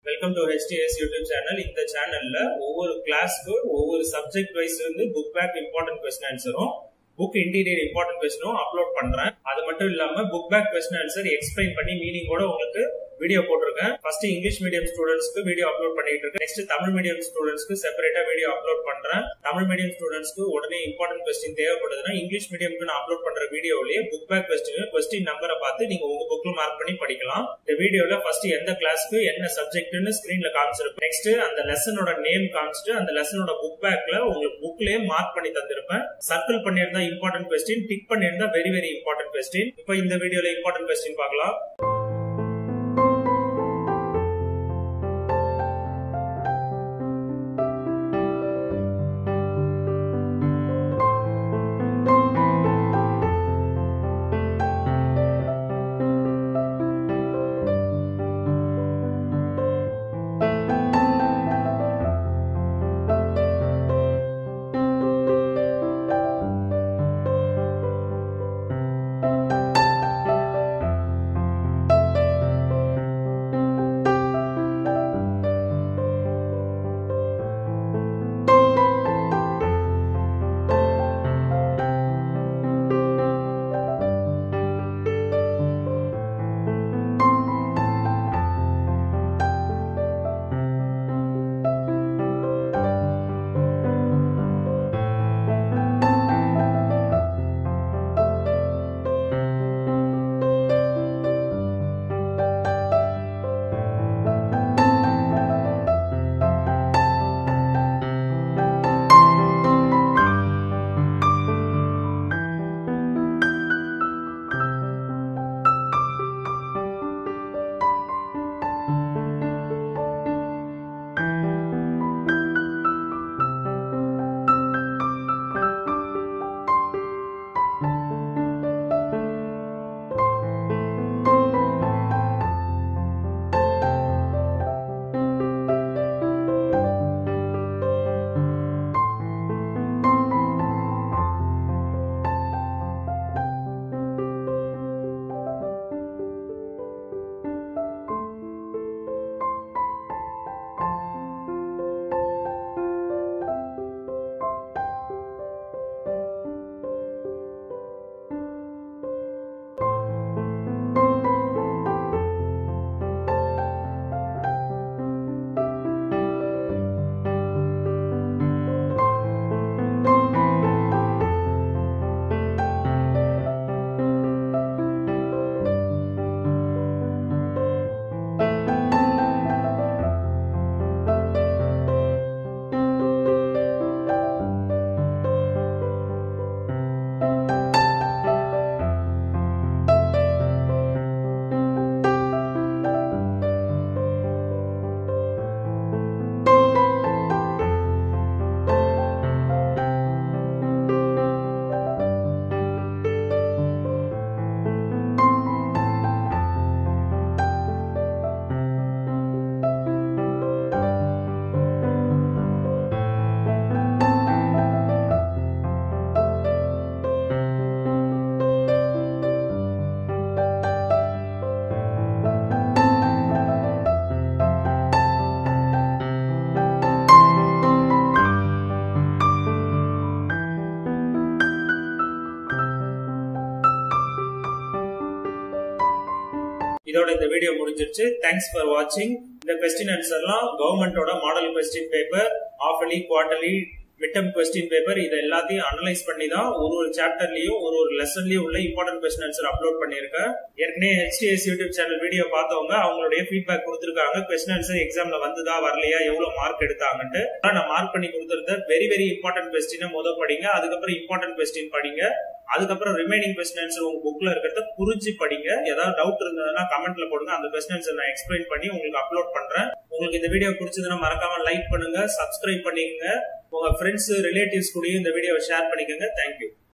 welcome to HTS YouTube channel இந்த சேனல்ல ஒவ்வொரு கிளாஸ்க்கு ஒவ்வொரு சப்ஜெக்ட் வைஸ் இருந்து புக் பேக் இம்பார்ட்டன்ட் கொஸ்டின் ஆன்சரும் புக் இன்டீரியர் இம்பார்ட்டன்ட் கொஸ்டினும் அப்லோட் பண்றேன் அது மட்டும் இல்லாம book back question answer explain பண்ணி மீனிங்கோட உங்களுக்கு வீடியோ போட்டிருக்கேன் ஃபர்ஸ்ட் இங்கிலீஷ் மீடியம் ஸ்டூடெண்ட்ஸ்க்கு வீடியோ அப்லோட் பண்ணிட்டு இருக்கேன் நெக்ஸ்ட் தமிழ் மீடியம் ஸ்டூடெண்ட்ஸ்க்கு செப்பரேட்டா வீடியோ அப்லோட் பண்றேன் தமிழ் மீடியம் ஸ்டூடெண்ட்ஸ்க்கு உடனே இம்பார்ட்டன்ட் கொஸ்டின் தேவைப்படுதுன்னா இங்கிலீஷ் மீடியம்க்கு நான் அப்லோட் பண்ற வீடியோலயே புக் பேக் கொஸ்டின் கொஸ்டின் நம்பரை பார்த்து நீங்க உங்க புக்ல மார்க் பண்ணி படிக்கலாம் இந்த வீடியோல ஃபர்ஸ்ட் எந்த கிளாஸ்க்கு என்ன சப்ஜெக்ட்னு ஸ்கிரீன்ல காமிச்சிருப்பேன் நெக்ஸ்ட் அந்த லெசனோட நேம் காமிச்சிட்டு அந்த லெசனோட புக் பேக்ல உங்களுக்கு புக்லயே மார்க் பண்ணி தந்திருப்பேன் சர்க்கிள் பண்ணியிருந்தா இம்பார்ட்டன்ட் கொஸ்டின் டிக் பண்ணியிருந்தா வெரி வெரி இம்பார்ட்டன்ட் கொஸ்டின் இப்போ இந்த வீடியோல இம்பார்ட்டன்ட் கொஸ்டின் பார்க்கலாம் இதோட இந்த வீடியோ முடிஞ்சிருச்சு தேங்க்ஸ் ஃபார் வாட்சிங் இந்த கொஸ்டின் ஆன்சர்லாம் கவர்மெண்டோட model question paper half yearly quarterly midterm question paper இதை எல்லாத்தையும் அனலைஸ் பண்ணி தான் ஒரு ஒரு சாப்டர்லயும் ஒரு ஒரு லெசன்லயும் உள்ள இம்பார்ட்டன்ட் கொஸ்டின் ஆன்சர் அப்லோட் பண்ணிருக்கேன் ஏற்கனவே ஹெச்டிஎஸ் யூடியூப் சேனல் வீடியோ பார்த்தவங்க அவங்களுடைய ஃபீட்பேக் கொடுத்துருக்காங்க கொஸ்டின் ஆன்சர் எக்ஸாம்ல வந்ததா வரலையா எவ்வளவு மார்க் எடுத்தாங்கன்ட்டு நான் மார்க் பண்ணி கொடுத்துருந்த வெரி வெரி இம்பார்ட்டன்ட் கொஸ்டினை முத படிங்க அதுக்கப்புறம் இம்பார்ட்டன்ட் கொஸ்டின் படிங்க அதுக்கப்புறம் ரிமைனிங் கொஸ்டின் ஆன்சர் உங்க புக்ல இருக்கிறத புரிஞ்சு படிங்க ஏதாவது டவுட் இருந்ததுன்னா கமெண்ட்ல போடுங்க அந்த கொஸ்டின் ஆன்சர் நான் எக்ஸ்பிளைன் பண்ணி உங்களுக்கு அப்லோட் பண்றேன் உங்களுக்கு இந்த வீடியோ பிடிச்சதுன்னா மறக்காம லைக் பண்ணுங்க சப்ஸ்கிரைப் பண்ணிக்கங்க உங்க ஃப்ரெண்ட்ஸ் ரிலேட்டிவ்ஸ் கூடயும் இந்த வீடியோவை ஷேர் பண்ணிக்கோங்க தேங்க்யூ